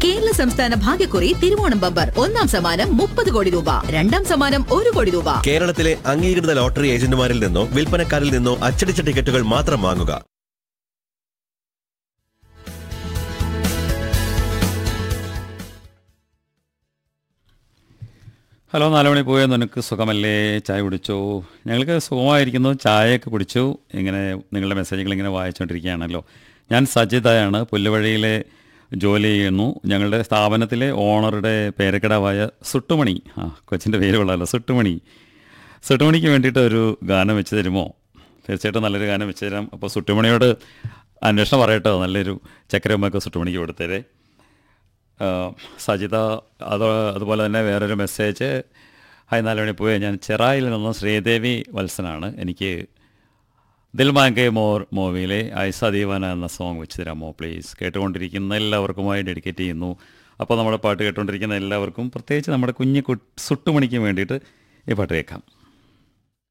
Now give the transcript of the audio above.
കേരള സംസ്ഥാന ഭാഗ്യക്കുറി തിരുവോണം ബമ്പർ ഒന്നാം സമ്മാനം മുപ്പത് കോടി രൂപ രണ്ടാം സമ്മാനം ഒരു കോടി രൂപ കേരളത്തിലെ അംഗീകൃത ലോട്ടറി ഏജന്റുമാരിൽ നിന്നോ വിൽപ്പനക്കാരിൽ നിന്നോ അച്ചടിച്ച ടിക്കറ്റുകൾ മാത്രം വാങ്ങുക ഹലോ നാല് മണി പോയോ നിനക്ക് സുഖമല്ലേ ചായ കുടിച്ചോ ഞങ്ങൾക്ക് സുഖമായിരിക്കുന്നു ചായയൊക്കെ കുടിച്ചു ഇങ്ങനെ നിങ്ങളുടെ മെസ്സേജുകൾ ഇങ്ങനെ വായിച്ചുകൊണ്ടിരിക്കുകയാണല്ലോ ഞാൻ സജിതയാണ് പുല്ലുവഴിയിലെ ജോലി ചെയ്യുന്നു ഞങ്ങളുടെ സ്ഥാപനത്തിലെ ഓണറുടെ പേരക്കിടാവായ സുട്ടുമണി ആ കൊച്ചിൻ്റെ പേര് കൊള്ളാമല്ലോ സുട്ടുമണി സുട്ടുമണിക്ക് വേണ്ടിയിട്ട് ഒരു ഗാനം വെച്ച് തരുമോ തീർച്ചയായിട്ടും നല്ലൊരു ഗാനം വെച്ച് തരാം അപ്പോൾ സുട്ടുമണിയോട് അന്വേഷണം പറയട്ടോ നല്ലൊരു ചക്കരമ്മയൊക്കെ സുട്ടുമണിക്ക് കൊടുത്തേരെ ആ, സജിത അത് അതുപോലെ തന്നെ വേറൊരു മെസ്സേജ് ഹായ് നാല് മണി പോയി ഞാൻ ചെറായിൽ നിന്ന് ശ്രീദേവി വത്സനാണ് എനിക്ക് ദിൽ മാങ്കെ മോർ മൂവിയിലെ ഐസ ദീവാന എന്ന സോങ് വെച്ച് തരാമോ പ്ലീസ് കേട്ടുകൊണ്ടിരിക്കുന്ന എല്ലാവർക്കുമായി ഡെഡിക്കേറ്റ് ചെയ്യുന്നു അപ്പോൾ നമ്മുടെ പാട്ട് കേട്ടുകൊണ്ടിരിക്കുന്ന എല്ലാവർക്കും പ്രത്യേകിച്ച് നമ്മുടെ കുഞ്ഞു കു സുട്ടുമണിക്ക് വേണ്ടിയിട്ട് ഈ പാട്ട് കേൾക്കാം